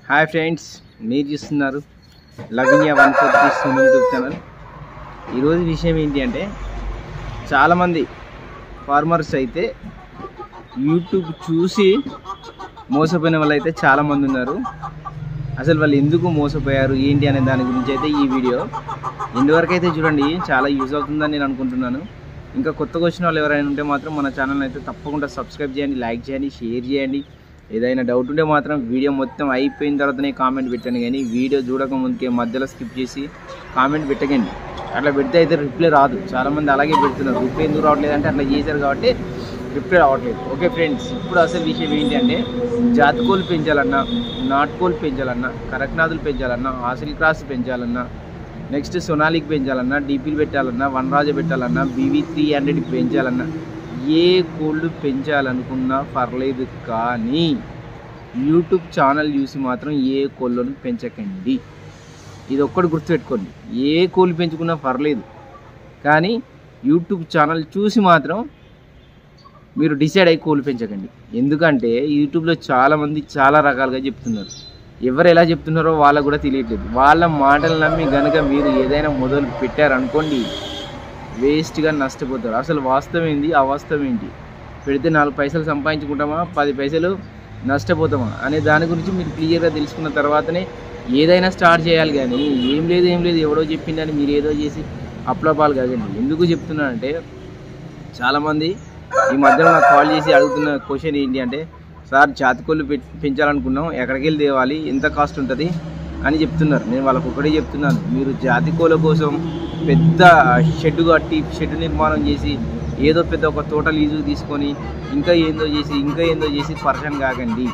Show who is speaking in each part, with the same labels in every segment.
Speaker 1: hi friends మీరు చూస్తున్నారు Lavinya one four three Suman YouTube channel ఈరోజు విషయం ఏంటి అంటే చాలామంది ఫార్మర్స్ అయితే యూట్యూబ్ చూసి మోసపోయిన వాళ్ళు అయితే చాలామంది ఉన్నారు అసలు వాళ్ళు ఎందుకు మోసపోయారు ఏంటి అనే దాని గురించి అయితే ఈ వీడియో ఇంతవరకు అయితే చూడండి చాలా యూజ్ అవుతుందని నేను అనుకుంటున్నాను ఇంకా కొత్తగా వచ్చిన వాళ్ళు ఎవరైనా ఉంటే మాత్రం మన ఛానల్ అయితే తప్పకుండా సబ్స్క్రైబ్ చేయండి లైక్ చేయండి షేర్ చేయండి ఏదైనా డౌట్ ఉంటే మాత్రం వీడియో మొత్తం అయిపోయిన తర్వాతనే కామెంట్ పెట్టండి కానీ వీడియో చూడక ముందుకే మధ్యలో స్కిప్ చేసి కామెంట్ పెట్టకండి అట్లా పెడితే అయితే రిప్లై రాదు చాలామంది అలాగే పెడుతున్నారు రిప్లై ఎందుకు రావట్లేదు అంటే అట్లా చేశారు కాబట్టి రిప్లై రావట్లేదు ఓకే ఫ్రెండ్స్ ఇప్పుడు అసలు విషయం ఏంటి అంటే జాతికోలు పెంచాలన్నా నాటుకోలు పెంచాలన్నా కరక్నాథులు పెంచాలన్నా ఆసిల్ క్రాస్ పెంచాలన్నా నెక్స్ట్ సొనాలిక్ పెంచాలన్నా డీపీలు పెట్టాలన్నా వనరాజ పెట్టాలన్నా బీవీ త్రీ హండ్రెడ్ పెంచాలన్నా ఏ కోళ్ళు పెంచాలనుకున్నా పర్లేదు కానీ యూట్యూబ్ ఛానల్ చూసి మాత్రం ఏ కోళ్ళను పెంచకండి ఇది ఒక్కటి గుర్తుపెట్టుకోండి ఏ కోళ్ళు పెంచుకున్నా పర్లేదు కానీ యూట్యూబ్ ఛానల్ చూసి మాత్రం మీరు డిసైడ్ అయ్యి కోళ్ళు పెంచకండి ఎందుకంటే యూట్యూబ్లో చాలామంది చాలా రకాలుగా చెప్తున్నారు ఎవరు ఎలా చెప్తున్నారో వాళ్ళకు కూడా తెలియట్లేదు వాళ్ళ మాటలు నమ్మి గనుక మీరు ఏదైనా మొదలు పెట్టారనుకోండి వేస్ట్గా నష్టపోతారు అసలు వాస్తవం ఏంది అవాస్తవం ఏంటి పెడితే నాలుగు పైసలు సంపాదించుకుంటామా పది పైసలు నష్టపోతామా అనే దాని గురించి మీరు క్లియర్గా తెలుసుకున్న తర్వాతనే ఏదైనా స్టార్ట్ చేయాలి కానీ ఏం లేదు ఏం లేదు ఎవడో చెప్పిందని మీరు ఏదో చేసి అప్లపాలు కాదండి ఎందుకు చెప్తున్నానంటే చాలామంది ఈ మధ్యలో నాకు కాల్ చేసి అడుగుతున్న క్వశ్చన్ ఏంటి అంటే సార్ జాతికోళ్ళు పె- పెంచాలనుకున్నాం ఎక్కడికి వెళ్ళి తేవాలి ఎంత కాస్ట్ ఉంటుంది అని చెప్తున్నారు నేను వాళ్ళకు ఒకటే చెప్తున్నాను మీరు జాతికోళ్ళ కోసం పెద్ద షెడ్ కట్టి షెడ్ నిర్మాణం చేసి ఏదో పెద్ద ఒక తోట లీజు తీసుకొని ఇంకా ఏందో చేసి ఇంకా ఏందో చేసి పర్షన్ కాకండి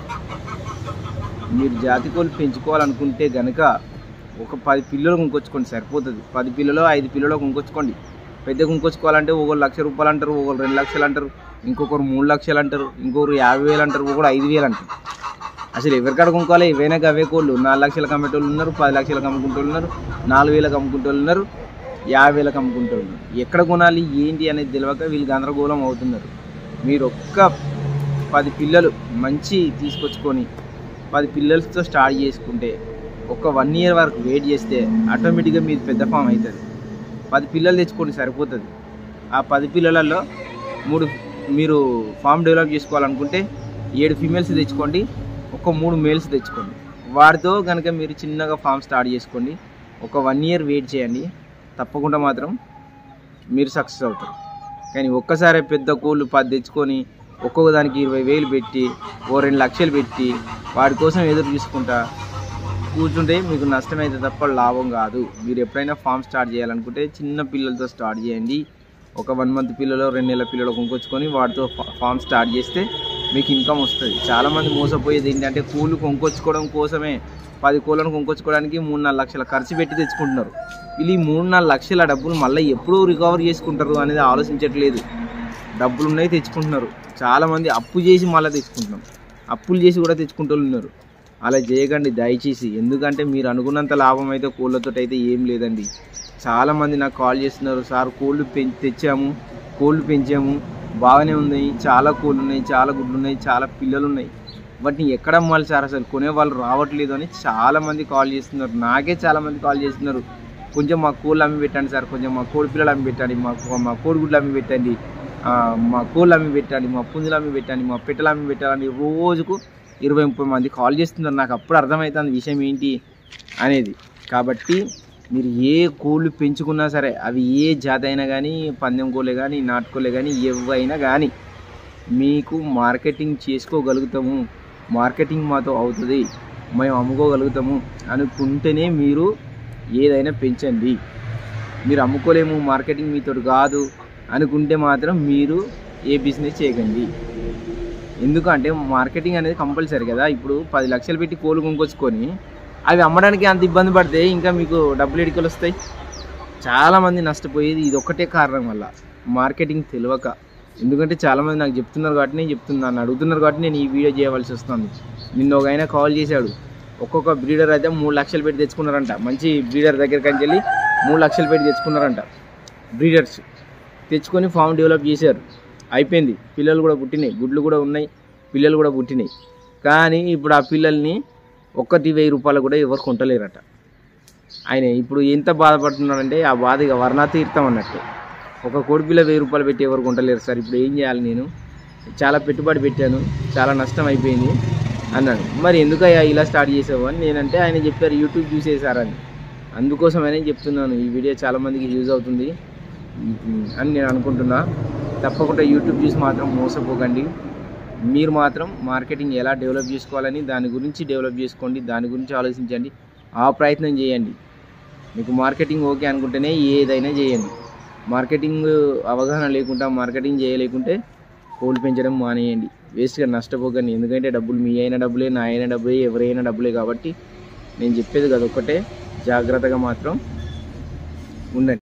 Speaker 1: మీరు జాతికోళ్ళు పెంచుకోవాలనుకుంటే గనక ఒక పది పిల్లలు కొనుక్కొచ్చుకోండి సరిపోతుంది పది పిల్లలు ఐదు పిల్లలు కొనుక్కొచ్చుకోండి పెద్ద కొనుక్కొచ్చుకోవాలంటే ఒకరు లక్ష రూపాయలు అంటారు ఒకరు రెండు లక్షలు అంటారు ఇంకొకరు మూడు లక్షలు అంటారు ఇంకొకరు యాభై వేలు అంటారు ఒకరు ఐదు వేలు అంటారు అసలు ఎవరికాడ కొనుక్కోవాలి ఏవైనా అవే కోళ్ళు నాలుగు లక్షలకు అమ్మేటోళ్ళు ఉన్నారు పది లక్షలకు అమ్ముకుంటోళ్ళు ఉన్నారు నాలుగు వేలకు అమ్ముకుంటోళ్ళు ఉన్నారు యాభై వేలకు అమ్ముకుంటోళ్ళు ఉన్నారు ఎక్కడ కొనాలి ఏంటి అనేది తెలియక వీళ్ళు గందరగోళం అవుతున్నారు మీరు ఒక్క పది పిల్లలు మంచి తీసుకొచ్చుకొని పది పిల్లలతో స్టార్ట్ చేసుకుంటే ఒక వన్ ఇయర్ వరకు వెయిట్ చేస్తే ఆటోమేటిక్గా మీది పెద్ద ఫామ్ అవుతుంది పది పిల్లలు తెచ్చుకోండి సరిపోతుంది ఆ పది పిల్లలలో మూడు మీరు ఫామ్ డెవలప్ చేసుకోవాలనుకుంటే ఏడు ఫీమేల్స్ తెచ్చుకోండి ఒక మూడు మేల్స్ తెచ్చుకోండి వాటితో కనుక మీరు చిన్నగా ఫామ్ స్టార్ట్ చేసుకోండి ఒక వన్ ఇయర్ వెయిట్ చేయండి తప్పకుండా మాత్రం మీరు సక్సెస్ అవుతారు కానీ ఒక్కసారి పెద్ద కోళ్ళు పది తెచ్చుకొని ఒక్కొక్క దానికి ఇరవై వేలు పెట్టి ఓ రెండు లక్షలు పెట్టి వాటి కోసం ఎదురు చూసుకుంటా కూర్చుంటే మీకు నష్టమైతే తప్ప లాభం కాదు మీరు ఎప్పుడైనా ఫామ్ స్టార్ట్ చేయాలనుకుంటే చిన్న పిల్లలతో స్టార్ట్ చేయండి ఒక వన్ మంత్ పిల్లలు రెండు నెలల పిల్లలు కొనుక్కొచ్చుకొని వాటితో ఫా- ఫామ్ స్టార్ట్ చేస్తే మీకు ఇన్కమ్ వస్తుంది చాలామంది మోసపోయేది ఏంటంటే కూలు కొనుక్కొచ్చుకోవడం కోసమే పది కోళ్ళను కొనుక్కొచ్చుకోవడానికి మూడు నాలుగు లక్షల ఖర్చు పెట్టి తెచ్చుకుంటున్నారు వీళ్ళు ఈ మూడు నాలుగు లక్షల డబ్బులు మళ్ళీ ఎప్పుడు రికవర్ చేసుకుంటారు అనేది ఆలోచించట్లేదు డబ్బులు ఉన్నాయి తెచ్చుకుంటున్నారు చాలామంది అప్పు చేసి మళ్ళీ తెచ్చుకుంటున్నాం అప్పులు చేసి కూడా తెచ్చుకుంటూ ఉన్నారు అలా చేయకండి దయచేసి ఎందుకంటే మీరు అనుకున్నంత లాభం అయితే కోళ్ళతో అయితే ఏం లేదండి చాలామంది నాకు కాల్ చేస్తున్నారు సార్ కోళ్ళు పెం తెచ్చాము కోళ్ళు పెంచాము బాగానే ఉన్నాయి చాలా కోళ్ళు ఉన్నాయి చాలా గుడ్లు ఉన్నాయి చాలా పిల్లలు ఉన్నాయి వాటిని ఎక్కడ అమ్మాలి సార్ అసలు కొనే వాళ్ళు రావట్లేదు అని చాలామంది కాల్ చేస్తున్నారు నాకే చాలామంది కాల్ చేస్తున్నారు కొంచెం మా కోళ్ళు అమ్మి పెట్టండి సార్ కొంచెం మా కోడి పిల్లలు అమ్మి పెట్టండి మా మా కోడిగుడ్లు అమ్మి పెట్టండి ఆ, మా కోళ్ళు అమ్మి పెట్టండి మా పుంజులు అమ్మి పెట్టండి మా పెట్టెలు అమ్మి పెట్టాలని రోజుకు ఇరవై ముప్పై మంది కాల్ చేస్తున్నారు నాకు అప్పుడు అర్థమవుతుంది విషయం ఏంటి అనేది కాబట్టి మీరు ఏ కోళ్ళు పెంచుకున్నా సరే అవి ఏ జాతి అయినా కానీ పందెం కోళ్ళే కానీ నాటుకోలే కానీ ఎవైనా కానీ మీకు మార్కెటింగ్ చేసుకోగలుగుతాము మార్కెటింగ్ మాతో అవుతుంది మేము అమ్ముకోగలుగుతాము అనుకుంటేనే మీరు ఏదైనా పెంచండి మీరు అమ్ముకోలేము మార్కెటింగ్ మీతో కాదు అనుకుంటే మాత్రం మీరు ఏ బిజినెస్ చేయకండి ఎందుకంటే మార్కెటింగ్ అనేది కంపల్సరీ కదా ఇప్పుడు పది లక్షలు పెట్టి కోళ్ళు కొనుక్కొచ్చుకొని అవి అమ్మడానికి అంత ఇబ్బంది పడితే ఇంకా మీకు డబ్బులు ఎడికలు వస్తాయి చాలామంది నష్టపోయేది ఇది ఒక్కటే కారణం వల్ల మార్కెటింగ్ తెలియక ఎందుకంటే చాలామంది నాకు చెప్తున్నారు కాబట్టి నేను చెప్తున్నాను అడుగుతున్నారు కాబట్టి నేను ఈ వీడియో చేయవలసి వస్తుంది నిన్న ఒక ఆయన కాల్ చేశాడు ఒక్కొక్క బ్రీడర్ అయితే మూడు లక్షలు పెట్టి తెచ్చుకున్నారంట మంచి బ్రీడర్ దగ్గరికి అని వెళ్ళి మూడు లక్షలు పెట్టి తెచ్చుకున్నారంట బ్రీడర్స్ తెచ్చుకొని ఫామ్ డెవలప్ చేశారు అయిపోయింది పిల్లలు కూడా పుట్టినాయి గుడ్లు కూడా ఉన్నాయి పిల్లలు కూడా పుట్టినాయి కానీ ఇప్పుడు ఆ పిల్లల్ని ఒక్కటి వెయ్యి రూపాయలు కూడా ఎవరు కొంటలేరట ఆయన ఇప్పుడు ఎంత బాధపడుతున్నాడంటే ఆ బాధ ఇక వర్ణాతీర్థం అన్నట్టు ఒక కోడిపిల్ల వెయ్యి రూపాయలు పెట్టి ఎవరు కొంటలేరు సార్ ఇప్పుడు ఏం చేయాలి నేను చాలా పెట్టుబడి పెట్టాను చాలా నష్టం అయిపోయింది అన్నాడు మరి ఎందుకయ్యా ఇలా స్టార్ట్ చేసావు అని నేనంటే ఆయన చెప్పారు యూట్యూబ్ చూసేసారని అందుకోసమనే చెప్తున్నాను ఈ వీడియో చాలామందికి యూజ్ అవుతుంది ఉమ్, అని నేను అనుకుంటున్నా తప్పకుండా యూట్యూబ్ చూసి మాత్రం మోసపోకండి మీరు మాత్రం మార్కెటింగ్ ఎలా డెవలప్ చేసుకోవాలని దాని గురించి డెవలప్ చేసుకోండి దాని గురించి ఆలోచించండి ఆ ప్రయత్నం చేయండి మీకు మార్కెటింగ్ ఓకే అనుకుంటేనే ఏదైనా చేయండి మార్కెటింగ్ అవగాహన లేకుండా మార్కెటింగ్ చేయలేకుంటే కోళ్ళు పెంచడం మానేయండి వేస్ట్గా నష్టపోకండి ఎందుకంటే డబ్బులు మీ అయిన డబ్బులే నా అయిన డబ్బులే ఎవరైనా డబ్బులే కాబట్టి నేను చెప్పేది కదా ఒక్కటే జాగ్రత్తగా మాత్రం ఉండండి